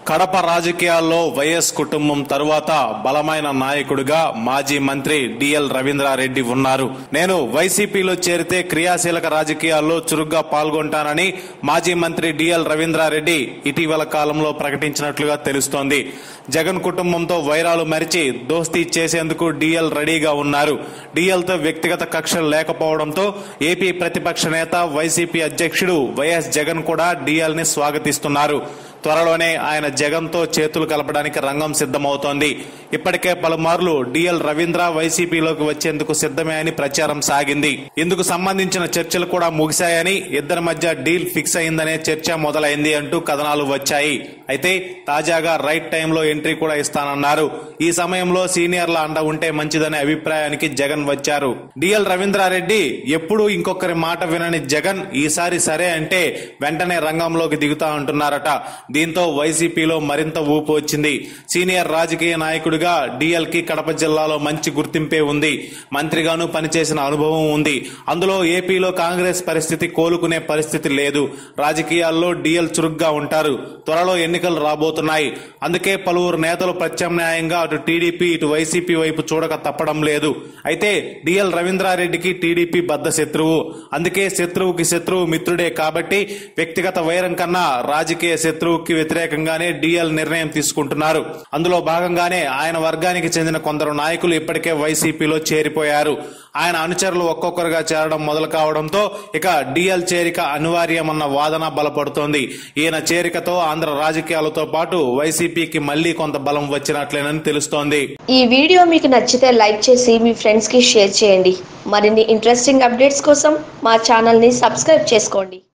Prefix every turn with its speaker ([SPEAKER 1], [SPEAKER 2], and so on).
[SPEAKER 1] కడప రాజకీయాల్లో వైఎస్ కుటుంబం తరువాత బలమైన నాయకుడిగా మాజీ మంత్రి డిఎల్ రవీంద్రారెడ్డి ఉన్నారు నేను వైసీపీలో చేరితే క్రియాశీలక రాజకీయాల్లో చురుగ్గా పాల్గొంటానని మాజీ మంత్రి డిఎల్ రవీంద్రారెడ్డి ఇటీవల కాలంలో ప్రకటించినట్లుగా తెలుస్తోంది జగన్ కుటుంబంతో వైరాలు మరిచి దోస్తీ చేసేందుకు డిఎల్ రెడీగా ఉన్నారు డిఎల్ తో వ్యక్తిగత కక్షలు లేకపోవడంతో ఏపీ ప్రతిపక్ష నేత వైసీపీ అధ్యక్షుడు వైఎస్ జగన్ కూడా డిఎల్ ని స్వాగతిస్తున్నారు త్వరలోనే ఆయన జగన్ తో చేతులు కలపడానికి రంగం సిద్ధమవుతోంది ఇప్పటికే పలుమార్లు డిఎల్ రవీంద్ర వైసీపీలోకి వచ్చేందుకు సిద్ధమే అని ప్రచారం సాగింది ఇందుకు సంబంధించిన చర్చలు కూడా ముగిశాయని ఇద్దరి మధ్య డీల్ ఫిక్స్ అయిందనే చర్చ మొదలైంది అంటూ కథనాలు వచ్చాయి అయితే తాజాగా రైట్ టైంలో ఎంట్రీ కూడా ఇస్తానన్నారు ఈ సమయంలో సీనియర్ల అండ ఉంటే మంచిదనే అభిప్రాయానికి జగన్ వచ్చారు డిఎల్ రవీంద్రారెడ్డి ఎప్పుడూ ఇంకొకరి మాట వినని జగన్ ఈసారి సరే అంటే వెంటనే రంగంలోకి దిగుతా అంటున్నారట దీంతో వైసీపీలో మరింత ఊపు వచ్చింది సీనియర్ రాజకీయ నాయకుడిగా డిఎల్ కి కడప జిల్లాలో మంచి గుర్తింపే ఉంది మంత్రిగాను పనిచేసిన అనుభవం ఉంది అందులో ఏపీలో కాంగ్రెస్ పరిస్థితి కోలుకునే పరిస్థితి లేదు రాజకీయాల్లో డిఎల్ చురుగ్గా ఉంటారు త్వరలో ఎన్నికలు రాబోతున్నాయి అందుకే పలువురు నేతలు ప్రత్యామ్నాయంగా అటు టీడీపీ ఇటు వైసీపీ వైపు చూడక తప్పడం లేదు అయితే డిఎల్ రవీంద్రారెడ్డికి టీడీపీ బద్ద శత్రువు అందుకే శత్రువుకి శత్రువు మిత్రుడే కాబట్టి వ్యక్తిగత వైరం కన్నా రాజకీయ శత్రువుకి వ్యతిరేకంగానే డిఎల్ నిర్ణయం తీసుకుంటున్నారు అందులో భాగంగానే ఆయన వర్గానికి చెందిన కొందరు నాయకులు ఇప్పటికే వైసీపీలో చేరిపోయారు ఆయన అనుచరులు ఒక్కొక్కరుగా చేరడం మొదలు కావడంతో ఇక డిఎల్ చేరిక అనివార్యమన్న వాదన బలపడుతోంది ఈయన చేరికతో ఆంధ్ర రాజకీయాలతో పాటు వైసీపీకి మళ్లీ కొంత బలం వచ్చినట్లేనని తెలుస్తోంది
[SPEAKER 2] ఈ వీడియో మీకు నచ్చితే లైక్ చేసి మీ ఫ్రెండ్స్ కి షేర్ చేయండి మరిన్ని ఇంట్రెస్టింగ్ అప్డేట్స్ కోసం మా ఛానల్ ని సబ్స్క్రైబ్ చేసుకోండి